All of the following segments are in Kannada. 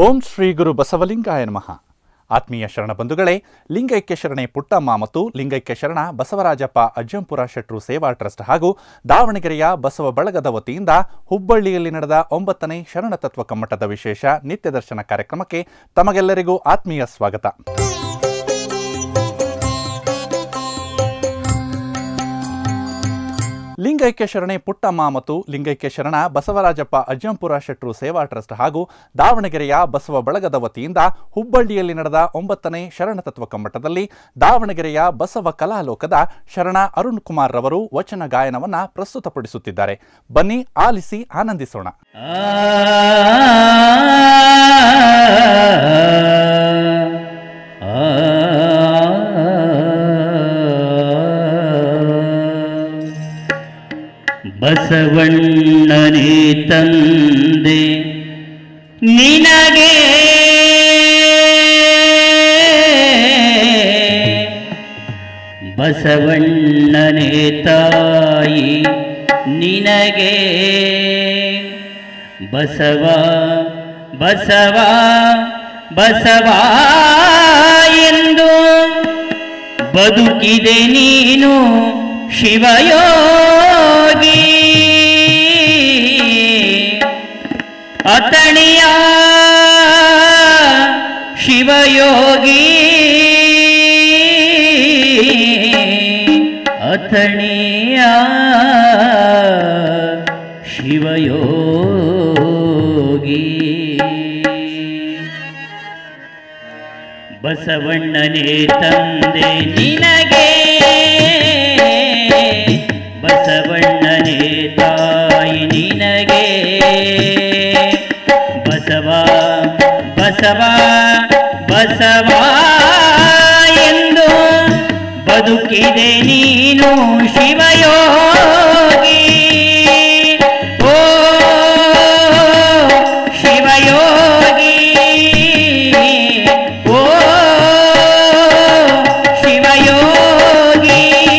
ಓಂ ಶ್ರೀ ಗುರು ಬಸವಲಿಂಗಾಯ ನಮಃ ಆತ್ಮೀಯ ಶರಣ ಬಂಧುಗಳೇ ಲಿಂಗೈಕ್ಯ ಶರಣೆ ಪುಟ್ಟಮ್ಮ ಮತ್ತು ಲಿಂಗೈಕ್ಯ ಶರಣ ಬಸವರಾಜಪ್ಪ ಅಜ್ಜಂಪುರ ಶೆಟ್ರು ಸೇವಾ ಟ್ರಸ್ಟ್ ಹಾಗೂ ದಾವಣಗೆರೆಯ ಬಸವ ಬಳಗದ ವತಿಯಿಂದ ಹುಬ್ಬಳ್ಳಿಯಲ್ಲಿ ನಡೆದ ಒಂಬತ್ತನೇ ಶರಣ ತತ್ವ ಕಮ್ಮಟದ ವಿಶೇಷ ನಿತ್ಯ ದರ್ಶನ ಕಾರ್ಯಕ್ರಮಕ್ಕೆ ತಮಗೆಲ್ಲರಿಗೂ ಆತ್ಮೀಯ ಸ್ವಾಗತ ಲಿಂಗೈಕ್ಯ ಶರಣೆ ಪುಟ್ಟಮ್ಮ ಮತ್ತು ಲಿಂಗೈಕ್ಯ ಶರಣ ಬಸವರಾಜಪ್ಪ ಅಜ್ಜಂಪುರ ಶೆಟ್ರು ಸೇವಾ ಟ್ರಸ್ಟ್ ಹಾಗೂ ದಾವಣಗೆರೆಯ ಬಸವ ಬಳಗದ ವತಿಯಿಂದ ಹುಬ್ಬಳ್ಳಿಯಲ್ಲಿ ನಡೆದ ಒಂಬತ್ತನೇ ಶರಣ ತತ್ವ ಕಮ್ಮಟದಲ್ಲಿ ದಾವಣಗೆರೆಯ ಬಸವ ಕಲಾಲೋಕದ ಶರಣ ಅರುಣ್ ಕುಮಾರ್ ರವರು ವಚನ ಗಾಯನವನ್ನ ಪ್ರಸ್ತುತಪಡಿಸುತ್ತಿದ್ದಾರೆ ಬನ್ನಿ ಆಲಿಸಿ ಆನಂದಿಸೋಣ ಬಸವಣ್ಣನೇ ತಂದೆ ನಿನಗೆ ಬಸವಣ್ಣನೇ ತಾಯಿ ನಿನಗೆ ಬಸವ ಬಸವ ಬಸವ ಎಂದು ಬದುಕಿದೆ ನೀನು ಶಿವಯೋಗಿ ಅತಣಿಯ ಶಿವಯೋಗಿ ಅಥಣಿಯ ಶಿವಯೋಗಿ ಬಸವಣ್ಣನೇ ತಂದೆ ನಿನಗೆ ಬಸವಣ್ಣನೇ ತಾಯಿ ನಿನಗೆ ಬಸವ ಬಸವ ಬಸವ ಎಂದು ಬದುಕಿದೆ ನೀನು ಶಿವಯೋಗಿ ಓ ಶಿವಯೋಗಿ ಓ ಶಿವಯೋಗಿ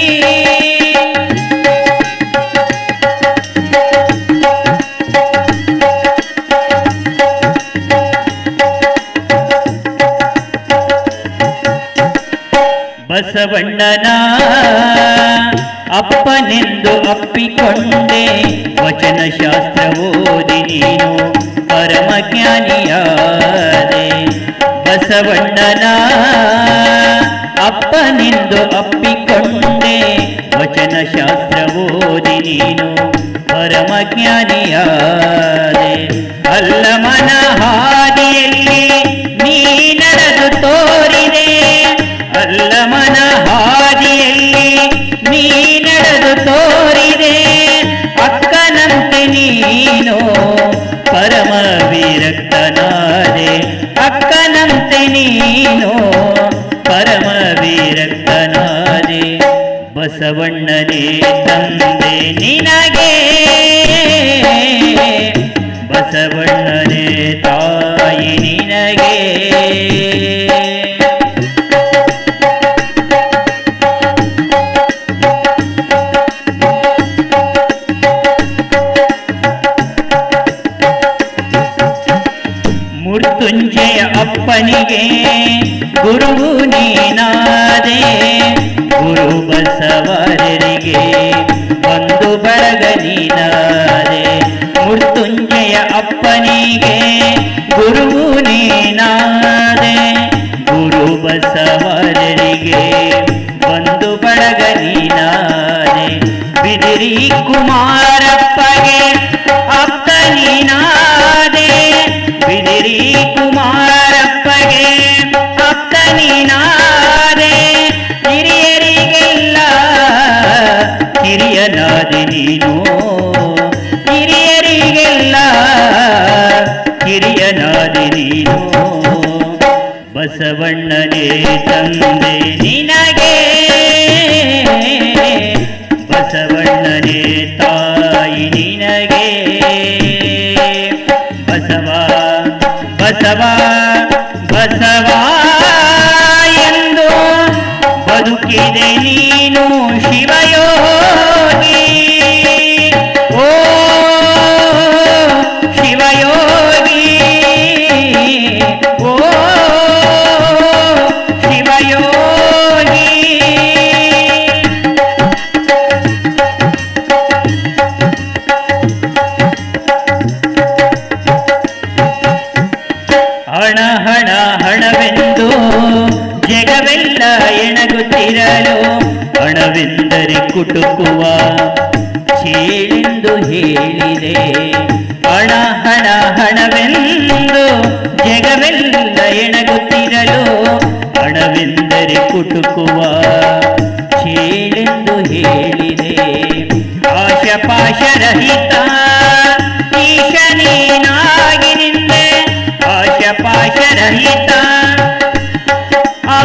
ಬಸವಣ್ಣನ ಅಪ್ಪನೆಂದು ಅಪ್ಪಿಕೊಂಡೆ ವಚನ ಶಾಸ್ತ್ರ ಓದಿ ನೀನು ಪರಮಜ್ಞಾನಿಯಾದೆ ಬಸವಣ್ಣನ ಅಪ್ಪನೆಂದು ಅಪ್ಪಿಕೊಂಡೆ ವಚನ ಶಾಸ್ತ್ರ ಓದಿ ನೀನು ಪರಮಜ್ಞಾನಿಯಾದೆ ಅಲ್ಲಮನ ಹಾದಿಯಲ್ಲಿ ನೀ ನಡೆದು ತೋರಿದೆ ಅಲ್ಲಮನ ಹಾದಿಯಲ್ಲಿ ನೀ ನಡೆದು ತೋರಿದೆ ಅಕ್ಕನಂತೆ ನೀನು ಪರಮ ವಿರಕ್ತನಾದೆ ಅಕ್ಕನಂತೆ ನೀನು ಪರಮ ವಿರಕ್ತನಾದೆ ಬಸವಣ್ಣನೇ ತಂದೆ ನಿನಗೆ ಬಸವಣ್ಣನೇ ತಾಯಿ ನಿನಗೆ ಮೃತ್ಯುಂಜಯ ಅಪ್ಪನಿಗೆ ಗುರುವು ನೀನಾದೆ ಗುರು ಬಸವರರಿಗೆ ಒಂದು ಬಳಗ ನೀನಾದೆ ಮೃತ್ಯುಂಜಯ ಅಪ್ಪನಿಗೆ ಗುರುವು ನೀನಾದೆ ಗುರು ಬಸವರರಿಗೆ ಒಂದು ಬಳಗ ನೀನಾದೆ ಬಿದಿರಿ ಕುಮಾರಪ್ಪಗೆ ಅಪ್ಪ ನೀನಾದೆ ಬಿದಿರಿ ಕುಮಾರಪ್ಪಗೆ ಅಪ್ಪ ನೀನಾದೆ ಹಿರಿಯರಿಗೆಲ್ಲ ಹಿರಿಯನಾದೆ ನೀನು ಹಿರಿಯರಿಗೆಲ್ಲ ಹಿರಿಯನಾದೆ ನೀನು ಬಸವಣ್ಣನೇ ತಂದೆ ನಿನಗೆ ಬಸವಣ್ಣನೇ ತಾಯಿ ನಿನಗೆ ಬಸವ ಬಸವ ಬಸವ ಎಂದು ಬದುಕಿದೆ ನೀನು ಶಿವಯೋಗಿ ಓ ಶಿವಯೋಗಿ ಹಣ ಹಣ ಹಣವೆಂದು ಜಗವೆಲ್ಲ ಎಣಗುತ್ತಿರಲು ಹಣವೆಂದರೆ ಕುಟುಕುವ ಚೇಳೆಂದು ಹೇಳಿದೆ ಹಣ ಹಣ ಹಣವೆಂದು ಜಗವೆಲ್ಲ ಎಣಗುತ್ತಿರಲು ಹಣವೆಂದರೆ ಕುಟುಕುವ ಚೇಳೆಂದು ಹೇಳಿದೆ ಆಶ ಪಾಶರಹಿತ ಈಶ ನೀನಾಗಿ ನಿಂದೆ ಆಶ ಪಾಶರಹಿತ ಆ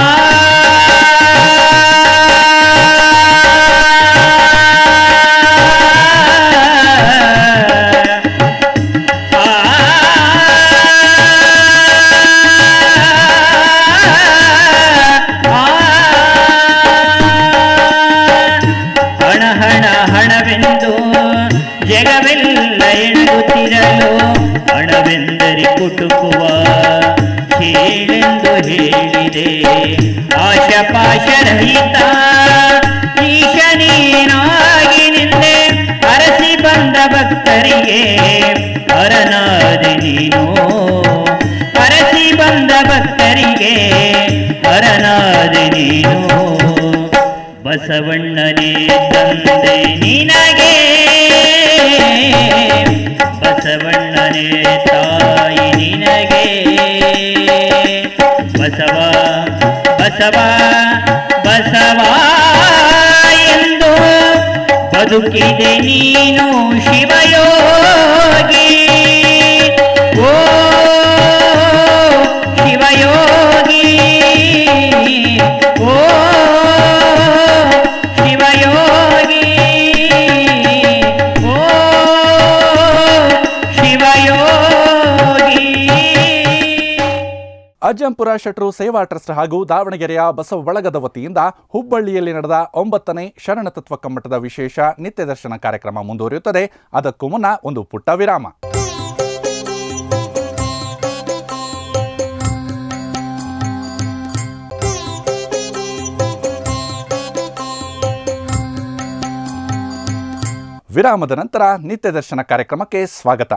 ಹಣ ಹಣ ಹಣವೆಂದು ಜಗವೆಲ್ಲ ಎಣಗುತ್ತಿರಲು ಹಣವೆಂದರೆ ಕುಟುಕುವ ಹೇಳೆಂದು ಹೇಳಿದೆ ಆಶ ಪಾಶರಹಿತ ಈಶ ನೀನಾಗಿ ನಿಂದೆ ಅರಸಿ ಬಂದ ಭಕ್ತರಿಗೆ ಅರನಾದೆ ನೀನು ಅರಸಿ ಬಂದ ಭಕ್ತರಿಗೆ ಅರನಾದೆ ನೀನು ಬಸವಣ್ಣನೇ ತಂದೆ ನಿನಗೆ ಬಸವಣ್ಣನೇ ತಾಯಿ ನಿನಗೆ ಬಸವ ಬಸವ ಬಸವ ಎಂದು ಬದುಕಿದೆ ನೀನು ಶಿವಯೋಗಿ ಓ ಶಿವಯೋಗಿ ಓ ಶಿವಯೋಗಿ ಓ ಶಿವಯೋಗಿ ಅಜ್ಜಂಪುರ ಶೆಟ್ರು ಸೇವಾ ಟ್ರಸ್ಟ್ ಹಾಗೂ ದಾವಣಗೆರೆಯ ಬಸವ ಬಳಗದ ವತಿಯಿಂದ ಹುಬ್ಬಳ್ಳಿಯಲ್ಲಿ ನಡೆದ ಒಂಬತ್ತನೇ ಶರಣ ತತ್ವ ಕಮ್ಮಟದ ವಿಶೇಷ ನಿತ್ಯ ದರ್ಶನ ಕಾರ್ಯಕ್ರಮ ಮುಂದುವರಿಯುತ್ತದೆ ಅದಕ್ಕೂ ಮುನ್ನ ಒಂದು ಪುಟ್ಟ ವಿರಾಮ ವಿರಾಮದ ನಂತರ ನಿತ್ಯ ದರ್ಶನ ಕಾರ್ಯಕ್ರಮಕ್ಕೆ ಸ್ವಾಗತ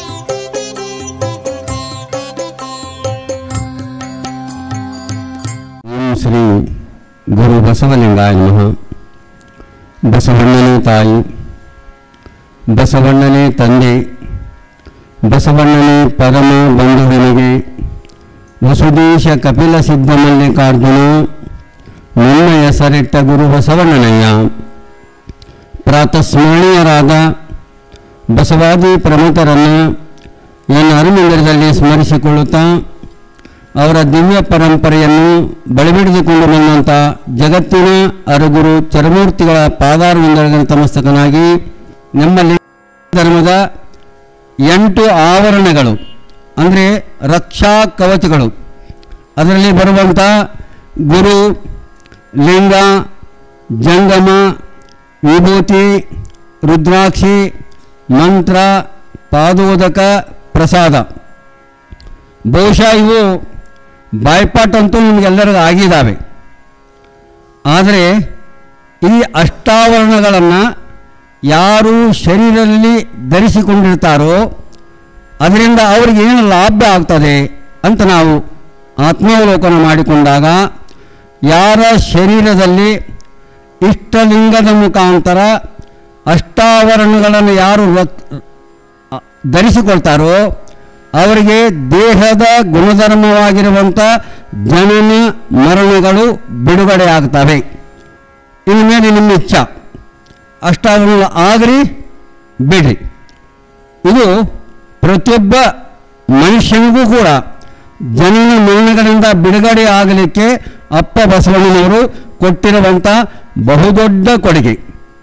ಓಂ ಶ್ರೀ ಗುರು ಬಸವಲಿಂಗಾಯ ನಮಃ ಬಸವಣ್ಣನೇ ತಾಯಿ ಬಸವಣ್ಣನೇ ತಂದೆ ಬಸವಣ್ಣನೇ ಪರಮ ಬಂಧುವಿನಿಗೆ ವಸುದೇಶ ಕಪಿಲ ಸಿದ್ಧ ಮಲ್ಲಿಕಾರ್ಜುನ ನನ್ನ ಹೆಸರಿಟ್ಟ ಗುರು ಬಸವಣ್ಣನಯ್ಯ ಪ್ರಾತಸ್ಮರಣೀಯರಾದ ಬಸವಾದಿ ಪ್ರಮುಖರನ್ನು ನನ್ನ ಅರುಮಂದಿರದಲ್ಲಿ ಸ್ಮರಿಸಿಕೊಳ್ಳುತ್ತಾ ಅವರ ದಿವ್ಯ ಪರಂಪರೆಯನ್ನು ಬಳಿಬಿಡಿದುಕೊಂಡು ಬಂದಂಥ ಜಗತ್ತಿನ ಅರಗುರು ಚರಮೂರ್ತಿಗಳ ಪಾದಾರವಿಂದಗಳ ತಮಸ್ತಕನಾಗಿ ನಮ್ಮಲ್ಲಿ ಧರ್ಮದ ಎಂಟು ಆವರಣಗಳು ಅಂದರೆ ರಕ್ಷಾ ಕವಚಗಳು ಅದರಲ್ಲಿ ಬರುವಂಥ ಗುರು ಲಿಂಗ ಜಂಗಮ ವಿಭೂತಿ ರುದ್ರಾಕ್ಷಿ ಮಂತ್ರ ಪಾದೋದಕ ಪ್ರಸಾದ ಬಹುಶಃ ಇವು ಬಾಯ್ಪಾಟ್ ಅಂತೂ ನಿಮಗೆಲ್ಲರಿಗೂ ಆಗಿದ್ದಾವೆ ಆದರೆ ಈ ಅಷ್ಟಾವರಣಗಳನ್ನು ಯಾರು ಶರೀರದಲ್ಲಿ ಧರಿಸಿಕೊಂಡಿರ್ತಾರೋ ಅದರಿಂದ ಅವ್ರಿಗೆ ಏನು ಲಾಭ ಆಗ್ತದೆ ಅಂತ ನಾವು ಆತ್ಮಾವಲೋಕನ ಮಾಡಿಕೊಂಡಾಗ ಯಾರ ಶರೀರದಲ್ಲಿ ಇಷ್ಟಲಿಂಗದ ಮುಖಾಂತರ ಅಷ್ಟಾವರಣಗಳನ್ನು ಯಾರು ರಕ್- ಅ- ಧರಿಸಿಕೊಳ್ತಾರೋ ಅವರಿಗೆ ದೇಹದ ಗುಣಧರ್ಮವಾಗಿರುವಂಥ ಜನನ ಮರಣಗಳು ಬಿಡುಗಡೆ ಆಗ್ತವೆ ಇನ್ನು ಮೇಲೆ ನಿಮ್ಮ ಇಚ್ಛ ಅಷ್ಟಾವರಣ ಆಗಲಿ ಬಿಡ್ರಿ ಇದು ಪ್ರತಿಯೊಬ್ಬ ಮನುಷ್ಯನಿಗೂ ಕೂಡ ಜನನ ಮರಣಗಳಿಂದ ಬಿಡುಗಡೆ ಆಗಲಿಕ್ಕೆ ಅಪ್ಪ ಬಸವಣ್ಣನವರು ಕೊಟ್ಟಿರುವಂಥ ಬಹುದೊಡ್ಡ ಕೊಡುಗೆ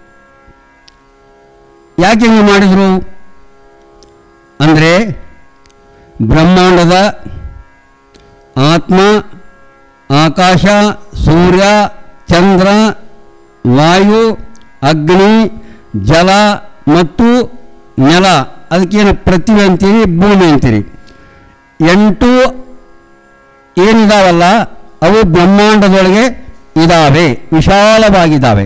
ಯಾಕೆ ಹಿಂಗೆ ಮಾಡಿದರು ಅಂದರೆ ಬ್ರಹ್ಮಾಂಡದ ಆತ್ಮ ಆಕಾಶ ಸೂರ್ಯ ಚಂದ್ರ ವಾಯು ಅಗ್ನಿ ಜಲ ಮತ್ತು ನೆಲ ಅದಕ್ಕೇನು ಪೃಥ್ವಿ ಅಂತೀರಿ ಭೂಮಿ ಅಂತೀರಿ ಎಂಟು ಏನಿದಾವಲ್ಲ ಅವು ಬ್ರಹ್ಮಾಂಡದೊಳಗೆ ಇದ್ದಾವೆ ವಿಶಾಲವಾಗಿದ್ದಾವೆ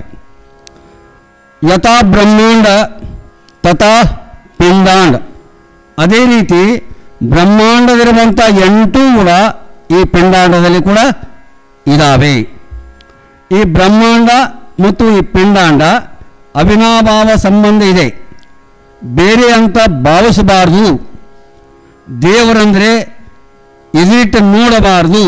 ಯಥಾ ಬ್ರಹ್ಮಾಂಡ ತಥಾ ಪಿಂಡಾಂಡ ಅದೇ ರೀತಿ ಬ್ರಹ್ಮಾಂಡದಲ್ಲಿರುವಂಥ ಎಂಟೂ ಕೂಡ ಈ ಪಿಂಡಾಂಡದಲ್ಲಿ ಕೂಡ ಇದ್ದಾವೆ ಈ ಬ್ರಹ್ಮಾಂಡ ಮತ್ತು ಈ ಪಿಂಡಾಂಡ ಅವಿನಾಭಾವ ಸಂಬಂಧ ಇದೆ ಬೇರೆ ಅಂತ ಭಾವಿಸಬಾರ್ದು ದೇವರಂದರೆ ಇದಿಟ್ಟು ನೋಡಬಾರ್ದು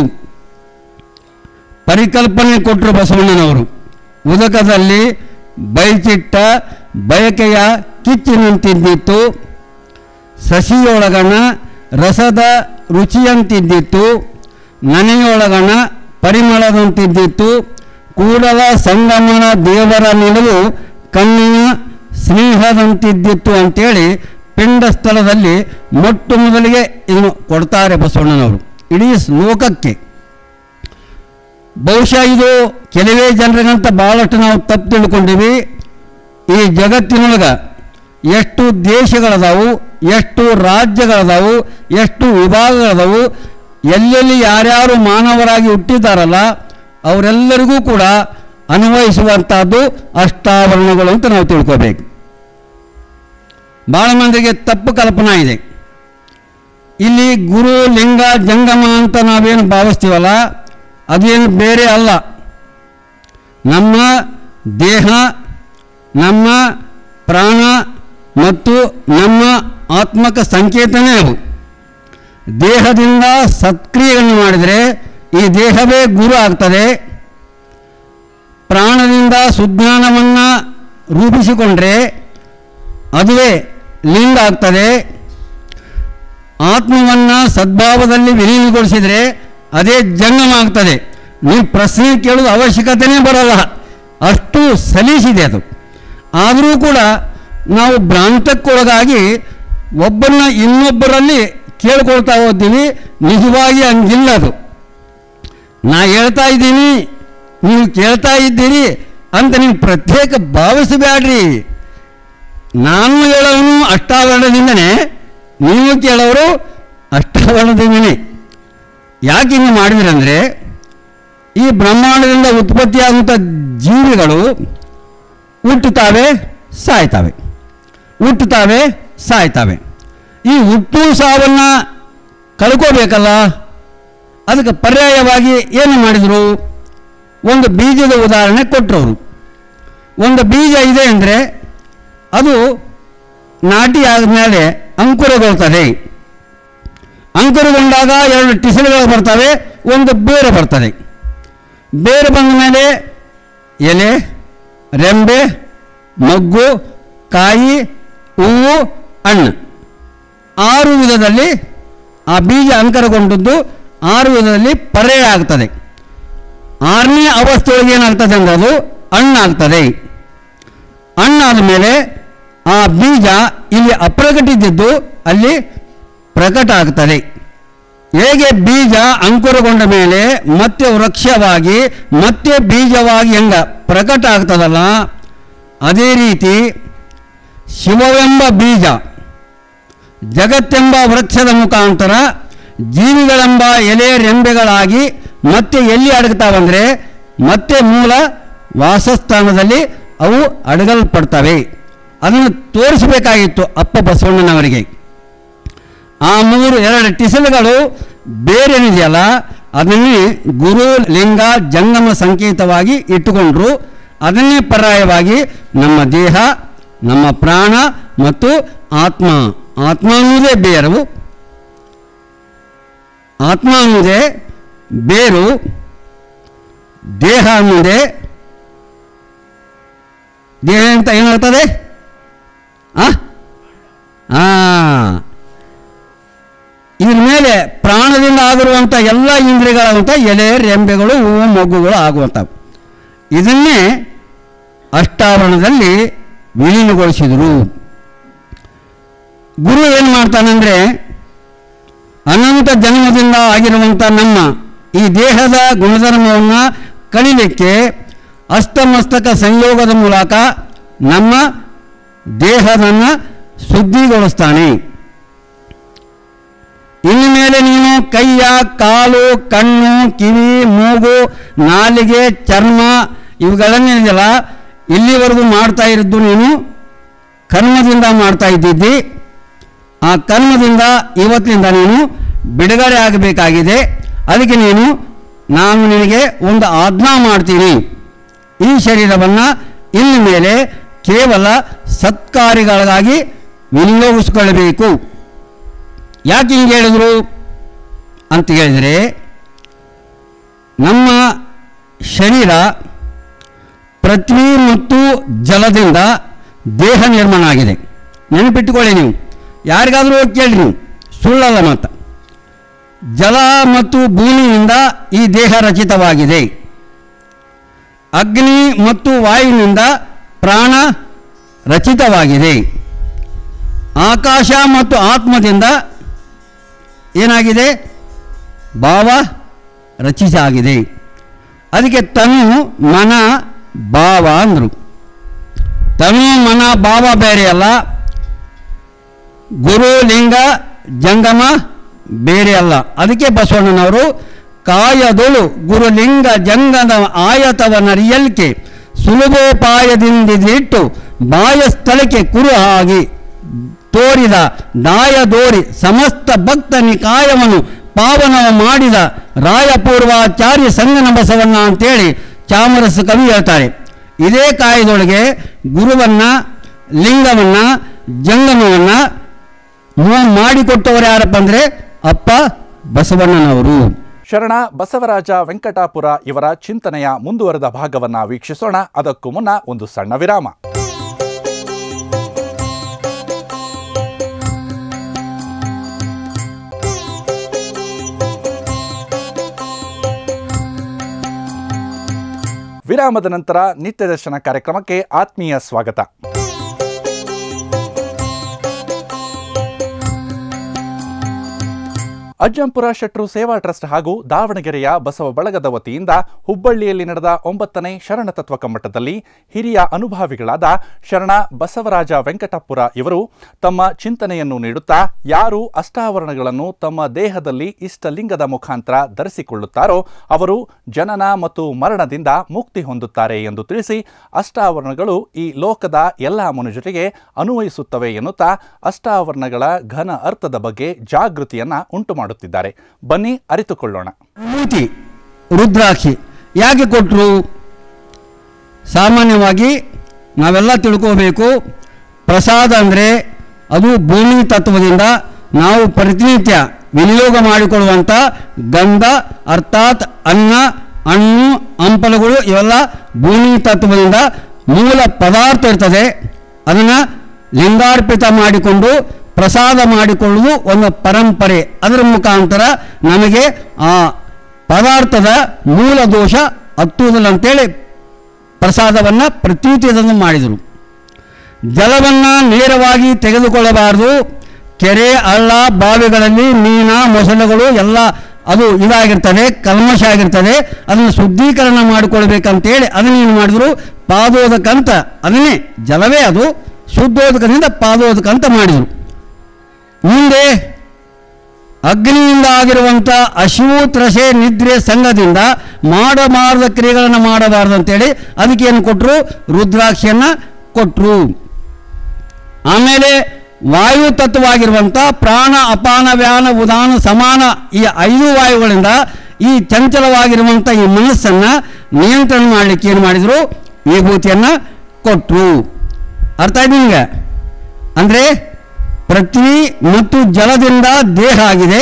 ಪರಿಕಲ್ಪನೆ ಕೊಟ್ಟರು ಬಸವಣ್ಣನವರು ಉದಕದಲ್ಲಿ ಬೈಚಿಟ್ಟ ಬಯಕೆಯ ಕಿಚ್ಚಿನಂತಿದ್ದಿತ್ತು ಸಸಿಯೊಳಗಣ ರಸದ ರುಚಿಯಂತಿದ್ದಿತ್ತು ನನೆಯೊಳಗಣ ಪರಿಮಳದಂತಿದ್ದಿತ್ತು ಕೂಡಲ ಸಂಗಮನ ದೇವರ ನಿಲುವು ಕಣ್ಣಿನ ಸ್ನೇಹದಂತಿದ್ದಿತ್ತು ಅಂತೇಳಿ ಪಿಂಡ ಸ್ಥಳದಲ್ಲಿ ಮೊಟ್ಟ ಮೊದಲಿಗೆ ಇದನ್ನು ಕೊಡ್ತಾರೆ ಬಸವಣ್ಣನವರು ಇಡೀ ಲೋಕಕ್ಕೆ ಬಹುಶಃ ಇದು ಕೆಲವೇ ಜನರಿಗಂತ ಭಾಳಷ್ಟು ನಾವು ತಪ್ಪು ತಿಳ್ಕೊಂಡಿವಿ ಈ ಜಗತ್ತಿನೊಳಗೆ ಎಷ್ಟು ದೇಶಗಳದಾವು ಎಷ್ಟು ರಾಜ್ಯಗಳದಾವು ಎಷ್ಟು ವಿಭಾಗಗಳದಾವು ಎಲ್ಲೆಲ್ಲಿ ಯಾರ್ಯಾರು ಮಾನವರಾಗಿ ಹುಟ್ಟಿದ್ದಾರಲ್ಲ ಅವರೆಲ್ಲರಿಗೂ ಕೂಡ ಅನ್ವಯಿಸುವಂಥದ್ದು ಅಷ್ಟಾವರಣಗಳು ಅಂತ ನಾವು ತಿಳ್ಕೋಬೇಕು ಭಾಳ ಮಂದಿಗೆ ತಪ್ಪು ಕಲ್ಪನಾ ಇದೆ ಇಲ್ಲಿ ಗುರು ಲಿಂಗ ಜಂಗಮ ಅಂತ ನಾವೇನು ಭಾವಿಸ್ತೀವಲ್ಲ ಅದೇನು ಬೇರೆ ಅಲ್ಲ ನಮ್ಮ ದೇಹ ನಮ್ಮ ಪ್ರಾಣ ಮತ್ತು ನಮ್ಮ ಆತ್ಮಕ ಸಂಕೇತನೇ ಅವು ದೇಹದಿಂದ ಸತ್ಕ್ರಿಯೆಯನ್ನು ಮಾಡಿದರೆ ಈ ದೇಹವೇ ಗುರು ಆಗ್ತದೆ ಪ್ರಾಣದಿಂದ ಸುಜ್ಞಾನವನ್ನು ರೂಪಿಸಿಕೊಂಡ್ರೆ ಅದುವೇ ಲಿಂಗ ಆಗ್ತದೆ ಆತ್ಮವನ್ನು ಸದ್ಭಾವದಲ್ಲಿ ವಿಲೀನಗೊಳಿಸಿದರೆ ಅದೇ ಜಂಗಮ ಆಗ್ತದೆ ನೀವು ಪ್ರಶ್ನೆ ಕೇಳೋದು ಅವಶ್ಯಕತೆಯೇ ಬರಲ್ಲ ಅಷ್ಟು ಸಲೀಸಿದೆ ಅದು ಆದರೂ ಕೂಡ ನಾವು ಭ್ರಾಂತಕ್ಕೊಳಗಾಗಿ ಒಬ್ಬರನ್ನ ಇನ್ನೊಬ್ಬರಲ್ಲಿ ಕೇಳ್ಕೊಳ್ತಾ ಹೋಗ್ತೀವಿ ನಿಜವಾಗಿ ಹಂಗಿಲ್ಲ ಅದು ನಾ ಹೇಳ್ತಾ ಇದ್ದೀನಿ ನೀವು ಕೇಳ್ತಾ ಇದ್ದೀರಿ ಅಂತ ನೀವು ಪ್ರತ್ಯೇಕ ಭಾವಿಸಬೇಡ್ರಿ ನಾನು ಹೇಳೋನು ಅಷ್ಟಾವರಣದಿಂದನೇ ನೀವು ಕೇಳೋರು ಅಷ್ಟಾವರಣದಿಂದನೇ ಯಾಕೆ ಹಿಂಗೆ ಮಾಡಿದ್ರಂದರೆ ಈ ಬ್ರಹ್ಮಾಂಡದಿಂದ ಉತ್ಪತ್ತಿಯಾಗುವಂಥ ಜೀವಿಗಳು ಹುಟ್ಟುತ್ತಾವೆ ಸಾಯ್ತಾವೆ ಹುಟ್ಟುತ್ತಾವೆ ಸಾಯ್ತಾವೆ ಈ ಹುಟ್ಟು ಸಾವನ್ನು ಕಳ್ಕೋಬೇಕಲ್ಲ ಅದಕ್ಕೆ ಪರ್ಯಾಯವಾಗಿ ಏನು ಮಾಡಿದರು ಒಂದು ಬೀಜದ ಉದಾಹರಣೆ ಕೊಟ್ಟರು ಅವರು ಒಂದು ಬೀಜ ಇದೆ ಅಂದರೆ ಅದು ನಾಟಿ ಆದಮೇಲೆ ಅಂಕುರಗೊಳ್ತದೆ ಅಂಕುರಗೊಂಡಾಗ ಎರಡು ಟಿಸಲುಗಳು ಬರ್ತವೆ ಒಂದು ಬೇರು ಬರ್ತದೆ ಬೇರು ಬಂದ ಮೇಲೆ ಎಲೆ ರೆಂಬೆ ಮೊಗ್ಗು ಕಾಯಿ ಹೂವು ಹಣ್ಣು ಆರು ವಿಧದಲ್ಲಿ ಆ ಬೀಜ ಅಂಕರಗೊಂಡದ್ದು ಆರು ವಿಧದಲ್ಲಿ ಪರ್ಯಾಯ ಆಗ್ತದೆ ಆರನೇ ಅವಸ್ಥೆಯೊಳಗೆ ಏನಾಗ್ತದೆ ಅಂದರೆ ಅದು ಹಣ್ಣಾಗ್ತದೆ ಹಣ್ಣಾದ ಮೇಲೆ ಆ ಬೀಜ ಇಲ್ಲಿ ಅಪ್ರಕಟಿದ್ದು ಅಲ್ಲಿ ಪ್ರಕಟ ಆಗ್ತದೆ ಹೇಗೆ ಬೀಜ ಅಂಕುರಗೊಂಡ ಮೇಲೆ ಮತ್ತೆ ವೃಕ್ಷವಾಗಿ ಮತ್ತೆ ಬೀಜವಾಗಿ ಹೆಂಗ ಪ್ರಕಟ ಆಗ್ತದಲ್ಲ ಅದೇ ರೀತಿ ಶಿವವೆಂಬ ಬೀಜ ಜಗತ್ತೆಂಬ ವೃಕ್ಷದ ಮುಖಾಂತರ ಜೀವಿಗಳೆಂಬ ಎಲೆ ರೆಂಬೆಗಳಾಗಿ ಮತ್ತೆ ಎಲ್ಲಿ ಅಡಗ್ತಾವಂದರೆ ಮತ್ತೆ ಮೂಲ ವಾಸಸ್ಥಾನದಲ್ಲಿ ಅವು ಅಡಗಲ್ಪಡ್ತವೆ ಅದನ್ನು ತೋರಿಸಬೇಕಾಗಿತ್ತು ಅಪ್ಪ ಬಸವಣ್ಣನವರಿಗೆ ಆ ಮೂರು ಎರಡು ಟಿಸಲುಗಳು ಬೇರೇನಿದೆಯಲ್ಲ ಅದನ್ನೇ ಗುರು ಲಿಂಗ ಜಂಗಮ ಸಂಕೇತವಾಗಿ ಇಟ್ಟುಕೊಂಡ್ರು ಅದನ್ನೇ ಪರ್ಯಾಯವಾಗಿ ನಮ್ಮ ದೇಹ ನಮ್ಮ ಪ್ರಾಣ ಮತ್ತು ಆತ್ಮ ಆತ್ಮ ಅನ್ನುವುದೇ ಬೇರು ಆತ್ಮ ಅನ್ನುವುದೇ ಬೇರು ದೇಹ ಅನ್ನುವುದೇ ದೇಹ ಅಂತ ಏನಾಗ್ತದೆ ಆ ಆ ಇದ್ರ ಮೇಲೆ ಪ್ರಾಣದಿಂದ ಆಗಿರುವಂಥ ಎಲ್ಲ ಇಂದ್ರಿಯಗಳಂತ ಎಲೆ ರೆಂಬೆಗಳು ಹೂವು ಮೊಗ್ಗುಗಳು ಆಗುವಂಥವು ಇದನ್ನೇ ಅಷ್ಟಾವರಣದಲ್ಲಿ ವಿಲೀನಗೊಳಿಸಿದರು ಗುರು ಏನು ಮಾಡ್ತಾನಂದರೆ ಅನಂತ ಜನ್ಮದಿಂದ ಆಗಿರುವಂಥ ನಮ್ಮ ಈ ದೇಹದ ಗುಣಧರ್ಮವನ್ನು ಕಳಿಲಿಕ್ಕೆ ಅಸ್ತಮಸ್ತಕ ಸಂಯೋಗದ ಮೂಲಕ ನಮ್ಮ ದೇಹದನ್ನು ಶುದ್ಧಿಗೊಳಿಸ್ತಾನೆ ಇನ್ನು ಮೇಲೆ ನೀನು ಕೈಯ ಕಾಲು ಕಣ್ಣು ಕಿವಿ ಮೂಗು ನಾಲಿಗೆ ಚರ್ಮ ಇವುಗಳನ್ನೇನಿದೆಯಲ್ಲ ಇಲ್ಲಿವರೆಗೂ ಮಾಡ್ತಾ ಇರೋದು ನೀನು ಕರ್ಮದಿಂದ ಮಾಡ್ತಾ ಇದ್ದಿದ್ದಿ ಆ ಕರ್ಮದಿಂದ ಇವತ್ತಿನಿಂದ ನೀನು ಬಿಡುಗಡೆ ಆಗಬೇಕಾಗಿದೆ ಅದಕ್ಕೆ ನೀನು ನಾನು ನಿನಗೆ ಒಂದು ಆಜ್ಞಾ ಮಾಡ್ತೀನಿ ಈ ಶರೀರವನ್ನು ಇನ್ನು ಮೇಲೆ ಕೇವಲ ಸತ್ಕಾರ್ಯಗಳಿಗಾಗಿ ವಿನಿಯೋಗಿಸ್ಕೊಳ್ಬೇಕು ಯಾಕೆ ಹಿಂಗೆ ಹೇಳಿದ್ರು ಅಂತ ಹೇಳಿದರೆ ನಮ್ಮ ಶರೀರ ಪೃಥ್ವಿ ಮತ್ತು ಜಲದಿಂದ ದೇಹ ನಿರ್ಮಾಣ ಆಗಿದೆ ನೆನಪಿಟ್ಟುಕೊಳ್ಳಿ ನೀವು ಯಾರಿಗಾದರೂ ಹೋಗಿ ಕೇಳಿ ನೀವು ಸುಳ್ಳಲ್ಲ ಮಾತ ಜಲ ಮತ್ತು ಭೂಮಿಯಿಂದ ಈ ದೇಹ ರಚಿತವಾಗಿದೆ ಅಗ್ನಿ ಮತ್ತು ವಾಯುವಿನಿಂದ ಪ್ರಾಣ ರಚಿತವಾಗಿದೆ ಆಕಾಶ ಮತ್ತು ಆತ್ಮದಿಂದ ಏನಾಗಿದೆ ಭಾವ ರಚಿಸಾಗಿದೆ ಅದಕ್ಕೆ ತನು ಮನ ಭಾವ ಅಂದರು ತನು ಮನ ಭಾವ ಬೇರೆ ಅಲ್ಲ ಗುರು ಲಿಂಗ ಜಂಗಮ ಬೇರೆ ಅಲ್ಲ ಅದಕ್ಕೆ ಬಸವಣ್ಣನವರು ಕಾಯದೊಳು ಗುರುಲಿಂಗ ಜಂಗದ ಆಯತವನರಿಯಲ್ಕೆ ಸುಲಭೋಪಾಯದಿಂದಿಟ್ಟು ಬಾಯ ಸ್ಥಳಕ್ಕೆ ಕುರು ಆಗಿ ತೋರಿದ ದಾಯದೋರಿ ಸಮಸ್ತ ಭಕ್ತ ನಿಕಾಯವನ್ನು ಪಾವನವ ಮಾಡಿದ ರಾಯಪೂರ್ವಾಚಾರ್ಯ ಸಂಗನ ಬಸವಣ್ಣ ಅಂತೇಳಿ ಚಾಮರಸ ಕವಿ ಹೇಳ್ತಾರೆ ಇದೇ ಕಾಯದೊಳಗೆ ಗುರುವನ್ನ ಲಿಂಗವನ್ನ ಜಂಗಮವನ್ನ ಮೂ- ಮಾಡಿಕೊಟ್ಟವರು ಯಾರಪ್ಪ ಅಂದರೆ ಅಪ್ಪ ಬಸವಣ್ಣನವರು ಶರಣ ಬಸವರಾಜ ವೆಂಕಟಾಪುರ ಇವರ ಚಿಂತನೆಯ ಮುಂದುವರೆದ ಭಾಗವನ್ನ ವೀಕ್ಷಿಸೋಣ ಅದಕ್ಕೂ ಮುನ್ನ ಒಂದು ಸಣ್ಣ ವಿರಾಮ ವಿರಾಮದ ನಂತರ ನಿತ್ಯ ದರ್ಶನ ಕಾರ್ಯಕ್ರಮಕ್ಕೆ ಆತ್ಮೀಯ ಸ್ವಾಗತ ಅಜ್ಜಂಪುರ ಶೆಟ್ರು ಸೇವಾ ಟ್ರಸ್ಟ್ ಹಾಗೂ ದಾವಣಗೆರೆಯ ಬಸವ ಬಳಗದ ವತಿಯಿಂದ ಹುಬ್ಬಳ್ಳಿಯಲ್ಲಿ ನಡೆದ ಒಂಬತ್ತನೇ ಶರಣ ತತ್ವ ಕಮ್ಮಟದಲ್ಲಿ ಹಿರಿಯ ಅನುಭಾವಿಗಳಾದ ಶರಣ ಬಸವರಾಜ ವೆಂಕಟಪುರ ಇವರು ತಮ್ಮ ಚಿಂತನೆಯನ್ನು ನೀಡುತ್ತಾ ಯಾರು ಅಷ್ಟಾವರಣಗಳನ್ನು ತಮ್ಮ ದೇಹದಲ್ಲಿ ಇಷ್ಟಲಿಂಗದ ಮುಖಾಂತರ ಧರಿಸಿಕೊಳ್ಳುತ್ತಾರೋ ಅವರು ಜನನ ಮತ್ತು ಮರಣದಿಂದ ಮುಕ್ತಿ ಹೊಂದುತ್ತಾರೆ ಎಂದು ತಿಳಿಸಿ ಅಷ್ಟಾವರಣಗಳು ಈ ಲೋಕದ ಎಲ್ಲ ಮನುಷ್ಯರಿಗೆ ಅನ್ವಯಿಸುತ್ತವೆ ಎನ್ನುತ್ತಾ ಅಷ್ಟಾವರಣಗಳ ಘನ ಅರ್ಥದ ಬಗ್ಗೆ ಜಾಗೃತಿಯನ್ನ ಉಂಟು ಮಾಡುತ್ತಿದ್ದಾರೆ ಬನ್ನಿ ಅರಿತುಕೊಳ್ಳೋಣ ವಿಭೂತಿ ರುದ್ರಾಕ್ಷಿ ಯಾಕೆ ಕೊಟ್ಟರು ಸಾಮಾನ್ಯವಾಗಿ ನಾವೆಲ್ಲ ತಿಳ್ಕೋಬೇಕು ಪ್ರಸಾದ ಅಂದರೆ ಅದು ಭೂಮಿ ತತ್ವದಿಂದ ನಾವು ಪ್ರತಿನಿತ್ಯ ವಿನಿಯೋಗ ಮಾಡಿಕೊಳ್ಳುವಂಥ ಗಂಧ ಅರ್ಥಾತ್ ಅನ್ನ ಹಣ್ಣು ಹಂಪಲುಗಳು ಇವೆಲ್ಲ ಭೂಮಿ ತತ್ವದಿಂದ ಮೂಲ ಪದಾರ್ಥ ಇರ್ತದೆ ಅದನ್ನು ಲಿಂಗಾರ್ಪಿತ ಮಾಡಿಕೊಂಡು ಪ್ರಸಾದ ಮಾಡಿಕೊಳ್ಳುವುದು ಒಂದು ಪರಂಪರೆ ಅದರ ಮುಖಾಂತರ ನಮಗೆ ಆ ಪದಾರ್ಥದ ಮೂಲ ದೋಷ ಹತ್ತುವುದಿಲ್ಲ ಅಂತೇಳಿ ಪ್ರಸಾದವನ್ನು ಪ್ರತ್ಯುತಿಯನ್ನು ಮಾಡಿದರು ಜಲವನ್ನು ನೇರವಾಗಿ ತೆಗೆದುಕೊಳ್ಳಬಾರದು ಕೆರೆ ಹಳ್ಳ ಬಾವಿಗಳಲ್ಲಿ ಮೀನ ಮೊಸಳೆಗಳು ಎಲ್ಲ ಅದು ಇದಾಗಿರ್ತದೆ ಕಲ್ಮಶ ಆಗಿರ್ತದೆ ಅದನ್ನು ಶುದ್ಧೀಕರಣ ಮಾಡಿಕೊಳ್ಬೇಕಂತೇಳಿ ಅದನ್ನು ಏನು ಮಾಡಿದ್ರು ಪಾದೋದಕಂತ ಅದನ್ನೇ ಜಲವೇ ಅದು ಶುದ್ಧೋದಕದಿಂದ ಪಾದೋದಕಂತ ಮಾಡಿದರು ಮುಂದೆ ಅಗ್ನಿಯಿಂದ ಆಗಿರುವಂಥ ಹಸಿವು ತ್ರಸೆ ನಿದ್ರೆ ಸಂಘದಿಂದ ಮಾಡಬಾರದ ಕ್ರಿಯೆಗಳನ್ನು ಮಾಡಬಾರ್ದು ಅಂತೇಳಿ ಅದಕ್ಕೆ ಏನು ಕೊಟ್ಟರು ರುದ್ರಾಕ್ಷಿಯನ್ನು ಕೊಟ್ಟರು ಆಮೇಲೆ ವಾಯು ತತ್ವವಾಗಿರುವಂಥ ಪ್ರಾಣ ಅಪಾನ ವ್ಯಾನ ಉದಾನ ಸಮಾನ ಈ ಐದು ವಾಯುಗಳಿಂದ ಈ ಚಂಚಲವಾಗಿರುವಂಥ ಈ ಮನಸ್ಸನ್ನು ನಿಯಂತ್ರಣ ಮಾಡಲಿಕ್ಕೆ ಏನು ಮಾಡಿದರು ವಿಭೂತಿಯನ್ನು ಕೊಟ್ಟರು ಅರ್ಥ ಆಯ್ತು ನಿಮಗೆ ಅಂದರೆ ಪೃಥ್ವಿ ಮತ್ತು ಜಲದಿಂದ ದೇಹ ಆಗಿದೆ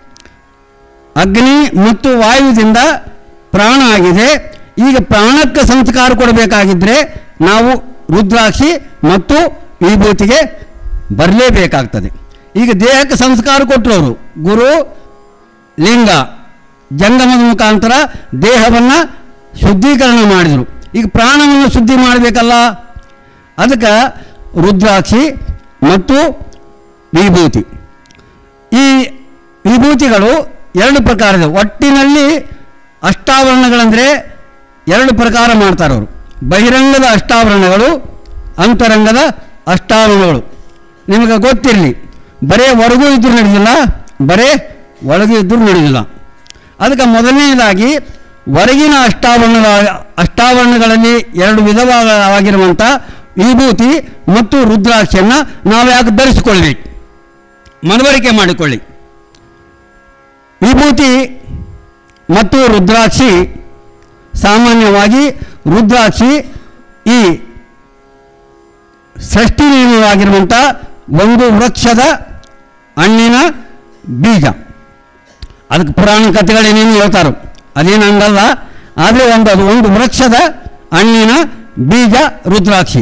ಅಗ್ನಿ ಮತ್ತು ವಾಯುವಿನಿಂದ ಪ್ರಾಣ ಆಗಿದೆ ಈಗ ಪ್ರಾಣಕ್ಕೆ ಸಂಸ್ಕಾರ ಕೊಡಬೇಕಾಗಿದ್ದರೆ ನಾವು ರುದ್ರಾಕ್ಷಿ ಮತ್ತು ವಿಭೂತಿಗೆ ಬರಲೇಬೇಕಾಗ್ತದೆ ಈಗ ದೇಹಕ್ಕೆ ಸಂಸ್ಕಾರ ಕೊಟ್ಟರು ಗುರು ಲಿಂಗ ಜಂಗಮದ ಮುಖಾಂತರ ದೇಹವನ್ನು ಶುದ್ಧೀಕರಣ ಮಾಡಿದರು ಈಗ ಪ್ರಾಣವನ್ನು ಶುದ್ಧಿ ಮಾಡಬೇಕಲ್ಲ ಅದಕ್ಕೆ ರುದ್ರಾಕ್ಷಿ ಮತ್ತು ವಿಭೂತಿ ಈ ವಿಭೂತಿಗಳು ಎರಡು ಪ್ರಕಾರದ ಒಟ್ಟಿನಲ್ಲಿ ಅಷ್ಟಾವರಣಗಳಂದರೆ ಎರಡು ಪ್ರಕಾರ ಮಾಡ್ತಾರೆ ಅವರು ಬಹಿರಂಗದ ಅಷ್ಟಾವರಣಗಳು ಅಂತರಂಗದ ಅಷ್ಟಾವರಣಗಳು ನಿಮಗೆ ಗೊತ್ತಿರಲಿ ಬರೇ ಹೊರಗೂ ಇದ್ರೂ ನಡೆದಿಲ್ಲ ಬರೇ ಒಳಗೂ ಇದ್ರೂ ನಡೆದಿಲ್ಲ ಅದಕ್ಕೆ ಮೊದಲನೇದಾಗಿ ಹೊರಗಿನ ಅಷ್ಟಾವರಣಗಳ ಅಷ್ಟಾವರಣಗಳಲ್ಲಿ ಎರಡು ವಿಧವಾಗಿರುವಂಥ ವಿಭೂತಿ ಮತ್ತು ರುದ್ರಾಕ್ಷಿಯನ್ನು ನಾವು ಯಾಕೆ ಧರಿಸಿಕೊಳ್ಬೇಕು ಮನವರಿಕೆ ಮಾಡಿಕೊಳ್ಳಿ ವಿಭೂತಿ ಮತ್ತು ರುದ್ರಾಕ್ಷಿ ಸಾಮಾನ್ಯವಾಗಿ ರುದ್ರಾಕ್ಷಿ ಈ ಷಷ್ಠಿ ನಿಯಮವಾಗಿರುವಂಥ ಒಂದು ವೃಕ್ಷದ ಹಣ್ಣಿನ ಬೀಜ ಅದಕ್ಕೆ ಪುರಾಣ ಕಥೆಗಳೇನೇನು ಹೇಳ್ತಾರೋ ಅದೇನು ಹಂಗಲ್ಲ ಆದರೆ ಒಂದು ಅದು ಒಂದು ವೃಕ್ಷದ ಹಣ್ಣಿನ ಬೀಜ ರುದ್ರಾಕ್ಷಿ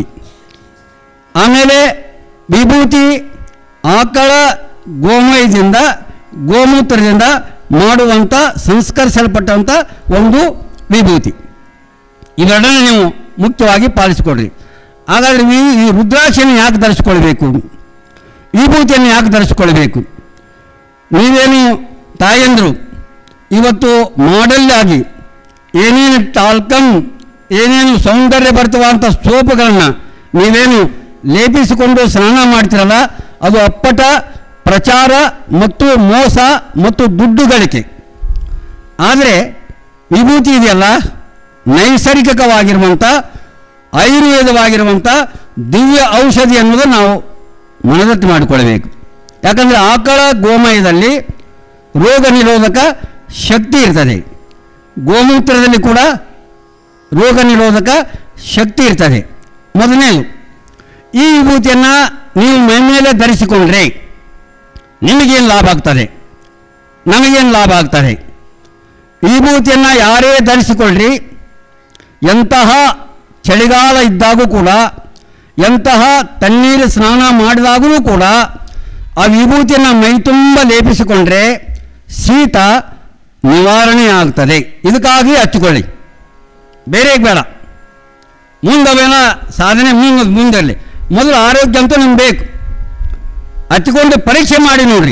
ಆಮೇಲೆ ವಿಭೂತಿ ಆಕಳ ಗೋಮಯದಿಂದ ಗೋಮೂತ್ರದಿಂದ ಮಾಡುವಂಥ ಸಂಸ್ಕರಿಸಲ್ಪಟ್ಟಂಥ ಒಂದು ವಿಭೂತಿ ಇವೆರಡನ್ನ ನೀವು ಮುಖ್ಯವಾಗಿ ಪಾಲಿಸಿಕೊಡ್ರಿ ಹಾಗಾದರೆ ಈ ಈ ರುದ್ರಾಕ್ಷಿಯನ್ನು ಯಾಕೆ ಧರಿಸ್ಕೊಳ್ಬೇಕು ವಿಭೂತಿಯನ್ನು ಯಾಕೆ ಧರಿಸ್ಕೊಳ್ಬೇಕು ನೀವೇನು ತಾಯಂದರು ಇವತ್ತು ಮಾಡೆಲ್ ಆಗಿ ಏನೇನು ಟಾಲ್ಕಮ್ ಏನೇನು ಸೌಂದರ್ಯ ಬರ್ತವಂಥ ಸೋಪುಗಳನ್ನು ನೀವೇನು ಲೇಪಿಸಿಕೊಂಡು ಸ್ನಾನ ಮಾಡ್ತಿರಲ್ಲ ಅದು ಅಪ್ಪಟ ಪ್ರಚಾರ ಮತ್ತು ಮೋಸ ಮತ್ತು ದುಡ್ಡು ಗಳಿಕೆ ಆದರೆ ವಿಭೂತಿ ಇದೆಯಲ್ಲ ನೈಸರ್ಗಿಕವಾಗಿರುವಂಥ ಆಯುರ್ವೇದವಾಗಿರುವಂಥ ದಿವ್ಯ ಔಷಧಿ ಅನ್ನೋದು ನಾವು ಮನದಟ್ಟು ಮಾಡಿಕೊಳ್ಬೇಕು ಯಾಕಂದರೆ ಆಕಳ ಗೋಮಯದಲ್ಲಿ ರೋಗ ನಿರೋಧಕ ಶಕ್ತಿ ಇರ್ತದೆ ಗೋಮೂತ್ರದಲ್ಲಿ ಕೂಡ ರೋಗ ನಿರೋಧಕ ಶಕ್ತಿ ಇರ್ತದೆ ಮೊದಲನೇದು ಈ ವಿಭೂತಿಯನ್ನು ನೀವು ಮೈ ಮೇಲೆ ಧರಿಸಿಕೊಂಡ್ರೆ ನಿಮಗೇನು ಲಾಭ ಆಗ್ತದೆ ನಮಗೇನು ಲಾಭ ಆಗ್ತದೆ ವಿಭೂತಿಯನ್ನು ಯಾರೇ ಧರಿಸಿಕೊಳ್ಳ್ರಿ ಎಂತಹ ಚಳಿಗಾಲ ಇದ್ದಾಗೂ ಕೂಡ ಎಂತಹ ತಣ್ಣೀರು ಸ್ನಾನ ಮಾಡಿದಾಗಲೂ ಕೂಡ ಆ ವಿಭೂತಿಯನ್ನು ಮೈ ತುಂಬ ಲೇಪಿಸಿಕೊಂಡ್ರೆ ಶೀತ ನಿವಾರಣೆ ಆಗ್ತದೆ ಇದಕ್ಕಾಗಿ ಹಚ್ಚಿಕೊಳ್ಳಿ ಬೇರೆ ಬೇಡ ಮುಂದವೆಲ್ಲ ಸಾಧನೆ ಮುಂದೆ ಮುಂದಿರಲಿ ಮೊದಲು ಆರೋಗ್ಯ ಅಂತೂ ನಿಮ್ಗೆ ಬೇಕು ಹಚ್ಚಿಕೊಂಡು ಪರೀಕ್ಷೆ ಮಾಡಿ ನೋಡ್ರಿ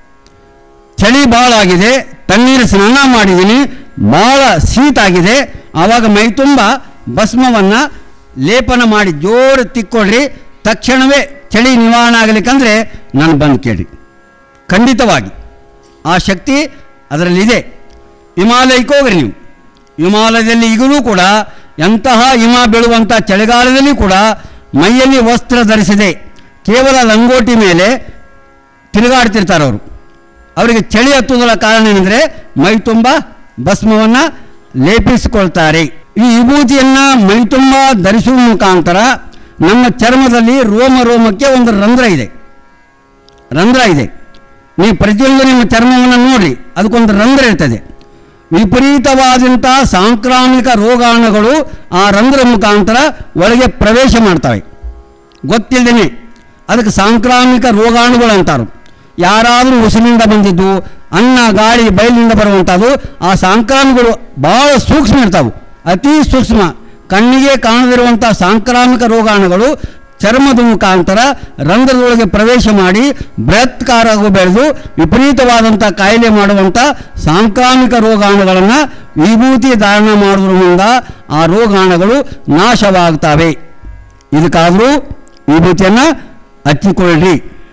ಚಳಿ ಭಾಳ ಆಗಿದೆ ತಣ್ಣೀರು ಸ್ನಾನ ಮಾಡಿದ್ದೀನಿ ಭಾಳ ಶೀತ ಆಗಿದೆ ಆವಾಗ ಮೈ ತುಂಬ ಭಸ್ಮವನ್ನು ಲೇಪನ ಮಾಡಿ ಜೋರು ತಿಕ್ಕೊಳ್ರಿ ತಕ್ಷಣವೇ ಚಳಿ ನಿವಾರಣೆ ಆಗಲಿಕ್ಕಂದ್ರೆ ನಾನು ಬಂದು ಕೇಳಿ ಖಂಡಿತವಾಗಿ ಆ ಶಕ್ತಿ ಅದರಲ್ಲಿದೆ ಹಿಮಾಲಯಕ್ಕೆ ಹೋಗ್ರಿ ನೀವು ಹಿಮಾಲಯದಲ್ಲಿ ಈಗಲೂ ಕೂಡ ಎಂತಹ ಹಿಮ ಬೀಳುವಂಥ ಚಳಿಗಾಲದಲ್ಲಿ ಕೂಡ ಮೈಯಲ್ಲಿ ವಸ್ತ್ರ ಧರಿಸಿದೆ ಕೇವಲ ಲಂಗೋಟಿ ಮೇಲೆ ತಿರುಗಾಡ್ತಿರ್ತಾರೆ ಅವರು ಅವರಿಗೆ ಚಳಿ ಹತ್ತುವುದರ ಕಾರಣ ಏನೆಂದರೆ ಮೈ ತುಂಬ ಭಸ್ಮವನ್ನು ಲೇಪಿಸಿಕೊಳ್ತಾರೆ ಈ ವಿಭೂತಿಯನ್ನು ಮೈ ತುಂಬ ಧರಿಸುವ ಮುಖಾಂತರ ನಮ್ಮ ಚರ್ಮದಲ್ಲಿ ರೋಮ ರೋಮಕ್ಕೆ ಒಂದು ರಂಧ್ರ ಇದೆ ರಂಧ್ರ ಇದೆ ನೀವು ಪ್ರತಿಯೊಂದು ನಿಮ್ಮ ಚರ್ಮವನ್ನು ನೋಡಿ ಅದಕ್ಕೊಂದು ರಂಧ್ರ ಇರ್ತದೆ ವಿಪರೀತವಾದಂಥ ಸಾಂಕ್ರಾಮಿಕ ರೋಗಾಣುಗಳು ಆ ರಂಧ್ರ ಮುಖಾಂತರ ಒಳಗೆ ಪ್ರವೇಶ ಮಾಡ್ತವೆ ಗೊತ್ತಿಲ್ಲದೇ ಅದಕ್ಕೆ ಸಾಂಕ್ರಾಮಿಕ ರೋಗಾಣುಗಳು ಅಂತಾರೆ ಯಾರಾದರೂ ಉಸಿರಿನಿಂದ ಬಂದಿದ್ದು ಅನ್ನ ಗಾಳಿ ಬಯಲಿನಿಂದ ಬರುವಂಥದ್ದು ಆ ಸಾಂಕ್ರಾಮಿಕಗಳು ಭಾಳ ಸೂಕ್ಷ್ಮ ಇರ್ತಾವೆ ಅತಿ ಸೂಕ್ಷ್ಮ ಕಣ್ಣಿಗೆ ಕಾಣದಿರುವಂಥ ಸಾಂಕ್ರಾಮಿಕ ರೋಗಾಣುಗಳು ಚರ್ಮದ ಮುಖಾಂತರ ರಂಧ್ರದೊಳಗೆ ಪ್ರವೇಶ ಮಾಡಿ ಬೃಹತ್ಕಾರವು ಬೆಳೆದು ವಿಪರೀತವಾದಂಥ ಕಾಯಿಲೆ ಮಾಡುವಂಥ ಸಾಂಕ್ರಾಮಿಕ ರೋಗಾಣುಗಳನ್ನು ವಿಭೂತಿ ಧಾರಣ ಮಾಡುವುದರಿಂದ ಆ ರೋಗಾಣುಗಳು ನಾಶವಾಗ್ತವೆ ಇದಕ್ಕಾದರೂ ವಿಭೂತಿಯನ್ನು ಹಚ್ಚಿಕೊಳ್ಳ್ರಿ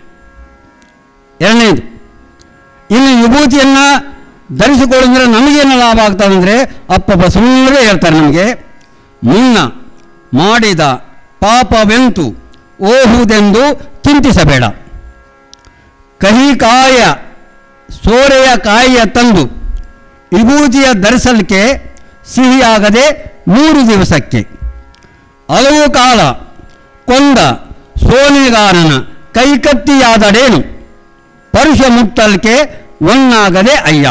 ಎರಡನೇದು ಇನ್ನು ವಿಭೂತಿಯನ್ನು ಧರಿಸಿಕೊಳ್ಳಿದ್ರೆ ನಮಗೇನು ಲಾಭ ಆಗ್ತದೆ ಅಂದರೆ ಅಪ್ಪ ಬಸವಣ್ಣವರೇ ಹೇಳ್ತಾರೆ ನಮಗೆ ಮುನ್ನ ಮಾಡಿದ ಪಾಪವೆಂತು ಓಹುದೆಂದು ಚಿಂತಿಸಬೇಡ ಕಹಿ ಕಾಯ ಸೋರೆಯ ಕಾಯಿಯ ತಂದು ವಿಭೂತಿಯ ಧರಿಸಲಿಕ್ಕೆ ಸಿಹಿಯಾಗದೆ ಮೂರು ದಿವಸಕ್ಕೆ ಹಲವು ಕಾಲ ಕೊಂದ ಸೋನೆಗಾರನ ಕೈಕತ್ತಿಯಾದಡೇನು ಪರುಷ ಮುಟ್ಟಲ್ಕೆ ಒಣ್ಣಾಗದೆ ಅಯ್ಯ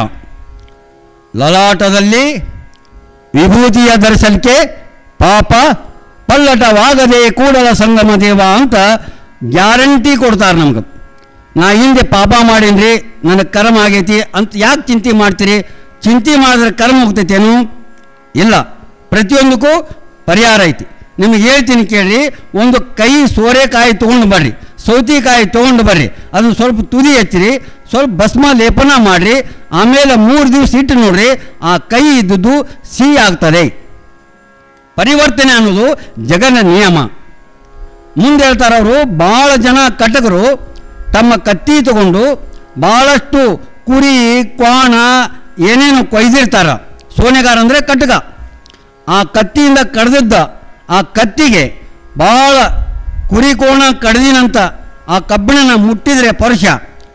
ಲಲಾಟದಲ್ಲಿ ವಿಭೂತಿಯ ಧರಿಸಲಿಕ್ಕೆ ಪಾಪ ಪಲ್ಲಟವಾಗದೆ ಕೂಡಲ ಸಂಗಮ ದೇವ ಅಂತ ಗ್ಯಾರಂಟಿ ಕೊಡ್ತಾರೆ ನಮ್ಗೆ ನಾ ಹಿಂದೆ ಪಾಪ ಮಾಡೀನ್ರಿ ನನಗೆ ಕರ್ಮ ಆಗೈತಿ ಅಂತ ಯಾಕೆ ಚಿಂತೆ ಮಾಡ್ತೀರಿ ಚಿಂತೆ ಮಾಡಿದ್ರೆ ಕರ್ಮ ಹೋಗ್ತೈತೇನು ಇಲ್ಲ ಪ್ರತಿಯೊಂದಕ್ಕೂ ಪರಿಹಾರ ಐತಿ ನಿಮಗೆ ಹೇಳ್ತೀನಿ ಕೇಳ್ರಿ ಒಂದು ಕೈ ಸೋರೆಕಾಯಿ ತೊಗೊಂಡು ಬರ್ರಿ ಸೌತಿಕಾಯಿ ತೊಗೊಂಡು ಬರ್ರಿ ಅದನ್ನು ಸ್ವಲ್ಪ ತುದಿ ಹಚ್ಚಿರಿ ಸ್ವಲ್ಪ ಭಸ್ಮ ಲೇಪನ ಮಾಡಿರಿ ಆಮೇಲೆ ಮೂರು ದಿವಸ ಇಟ್ಟು ನೋಡ್ರಿ ಆ ಕೈ ಇದ್ದದ್ದು ಸಿಹಿ ಆಗ್ತದೆ ಪರಿವರ್ತನೆ ಅನ್ನೋದು ಜಗನ ನಿಯಮ ಮುಂದೆ ಹೇಳ್ತಾರೆ ಅವರು ಭಾಳ ಜನ ಕಟಕರು ತಮ್ಮ ಕತ್ತಿ ತಗೊಂಡು ಭಾಳಷ್ಟು ಕುರಿ ಕ್ವಾಣ ಏನೇನು ಕೊಯ್ದಿರ್ತಾರ ಸೋನೆಗಾರ ಅಂದರೆ ಕಟಕ ಆ ಕತ್ತಿಯಿಂದ ಕಡ್ದಿದ್ದ ಆ ಕತ್ತಿಗೆ ಭಾಳ ಕುರಿ ಕೋಣ ಕಡ್ದಿನಂತ ಆ ಕಬ್ಬಿಣನ ಮುಟ್ಟಿದರೆ ಪರುಷ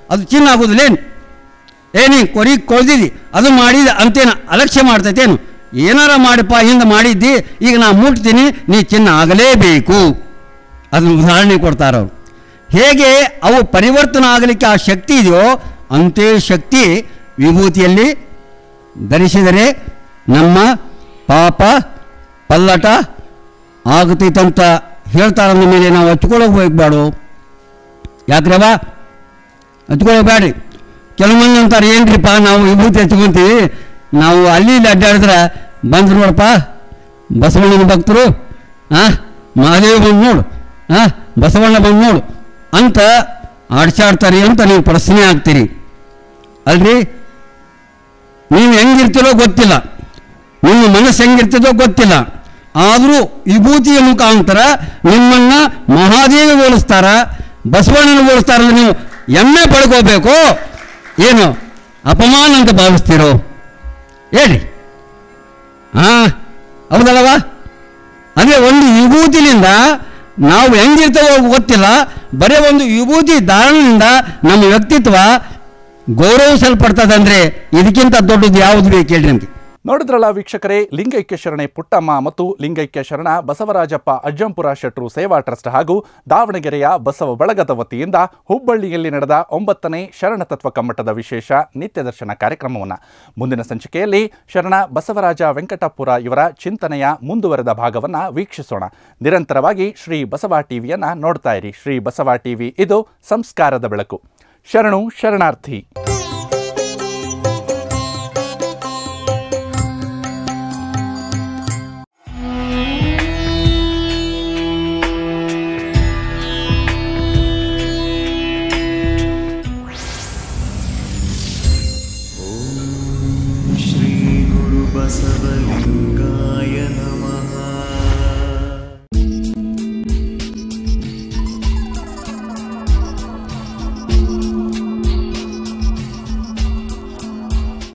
ಅದು ಚಿನ್ನ ಆಗೋದಿಲ್ಲೇನು ಏನಿ ಕೊರಿ ಕೊಳ್ದಿದ್ದಿ ಅದು ಮಾಡಿದ ಅಂತೇನು ಅಲಕ್ಷ್ಯ ಮಾಡ್ತೈತೇನು ಏನಾರ ಮಾಡಪ್ಪ ಹಿಂದೆ ಮಾಡಿದ್ದಿ ಈಗ ನಾ ಮುಟ್ತೀನಿ ನೀ ಚಿನ್ನ ಆಗಲೇಬೇಕು ಅದನ್ನು ಉದಾಹರಣೆ ಕೊಡ್ತಾರೆ ಅವರು ಹೇಗೆ ಅವು ಪರಿವರ್ತನೆ ಆಗಲಿಕ್ಕೆ ಆ ಶಕ್ತಿ ಇದೆಯೋ ಅಂತೆ ಶಕ್ತಿ ವಿಭೂತಿಯಲ್ಲಿ ಧರಿಸಿದರೆ ನಮ್ಮ ಪಾಪ ಪಲ್ಲಟ ಆಗುತ್ತೈತಂತ ಹೇಳ್ತಾರ ಅಂದ ಮೇಲೆ ನಾವು ಹಚ್ಕೊಳ್ಳೋಕೆ ಹೋಗ್ಬೇಡು ಯಾಕ್ರವ ಹಚ್ಕೊಳ್ಳೋಕೆ ಬೇಡ್ರಿ ಕೆಲವು ಮಂದಿ ಅಂತಾರೆ ಏನ್ರಿಪ್ಪ ನಾವು ವಿಭೂತಿ ಹಚ್ಕೊಂತೀವಿ ನಾವು ಅಲ್ಲಿ ಇಲ್ಲಿ ಅಡ್ಡಾಡಿದ್ರೆ ಬಂದ್ರು ನೋಡಪ್ಪ ಬಸವಣ್ಣನ ಭಕ್ತರು ಹಾಂ ಮಹಾದೇವ ಬಂದು ನೋಡು ಹಾಂ ಬಸವಣ್ಣ ಬಂದು ನೋಡು ಅಂತ ಆಡ್ಸಾಡ್ತಾರೆ ಅಂತ ನೀವು ಪ್ರಶ್ನೆ ಆಗ್ತೀರಿ ಅಲ್ರಿ ನೀವು ಹೆಂಗಿರ್ತೀರೋ ಗೊತ್ತಿಲ್ಲ ನಿಮ್ಮ ಮನಸ್ಸು ಹೆಂಗಿರ್ತದೋ ಗೊತ್ತಿಲ್ಲ ಆದರೂ ವಿಭೂತಿಯ ಮುಖಾಂತರ ನಿಮ್ಮನ್ನ ಮಹಾದೇವಿ ಹೋಲಿಸ್ತಾರ ಬಸವಣ್ಣನ ಹೋಲಿಸ್ತಾರ ಅಂದ್ರೆ ನೀವು ಎಮ್ಮೆ ಪಡ್ಕೋಬೇಕು ಏನು ಅಪಮಾನ ಅಂತ ಭಾವಿಸ್ತೀರೋ ಹೇಳಿ ಹಾಂ ಹೌದಲ್ಲವಾ ಅದೇ ಒಂದು ವಿಭೂತಿಲಿಂದ ನಾವು ಹೆಂಗಿರ್ತೇವೋ ಗೊತ್ತಿಲ್ಲ ಬರೀ ಒಂದು ವಿಭೂತಿ ಧಾರಣೆಯಿಂದ ನಮ್ಮ ವ್ಯಕ್ತಿತ್ವ ಗೌರವಿಸಲ್ಪಡ್ತದಂದ್ರೆ ಇದಕ್ಕಿಂತ ದೊಡ್ಡದು ಯಾವುದು ಬೇಕು ಹೇಳ್ರಿ ಅಂತ ನೋಡಿದ್ರಲ್ಲ ವೀಕ್ಷಕರೇ ಲಿಂಗೈಕ್ಯ ಶರಣೆ ಪುಟ್ಟಮ್ಮ ಮತ್ತು ಲಿಂಗೈಕ್ಯ ಶರಣ ಬಸವರಾಜಪ್ಪ ಅಜ್ಜಂಪುರ ಶೆಟ್ರು ಸೇವಾ ಟ್ರಸ್ಟ್ ಹಾಗೂ ದಾವಣಗೆರೆಯ ಬಸವ ಬಳಗದ ವತಿಯಿಂದ ಹುಬ್ಬಳ್ಳಿಯಲ್ಲಿ ನಡೆದ ಒಂಬತ್ತನೇ ಶರಣ ತತ್ವ ಕಮ್ಮಟದ ವಿಶೇಷ ನಿತ್ಯ ದರ್ಶನ ಕಾರ್ಯಕ್ರಮವನ್ನು ಮುಂದಿನ ಸಂಚಿಕೆಯಲ್ಲಿ ಶರಣ ಬಸವರಾಜ ವೆಂಕಟಪುರ ಇವರ ಚಿಂತನೆಯ ಮುಂದುವರೆದ ಭಾಗವನ್ನು ವೀಕ್ಷಿಸೋಣ ನಿರಂತರವಾಗಿ ಶ್ರೀ ಬಸವ ಟಿವಿಯನ್ನು ನೋಡ್ತಾ ಇರಿ ಶ್ರೀ ಬಸವ ಟಿವಿ ಇದು ಸಂಸ್ಕಾರದ ಬೆಳಕು ಶರಣು ಶರಣಾರ್ಥಿ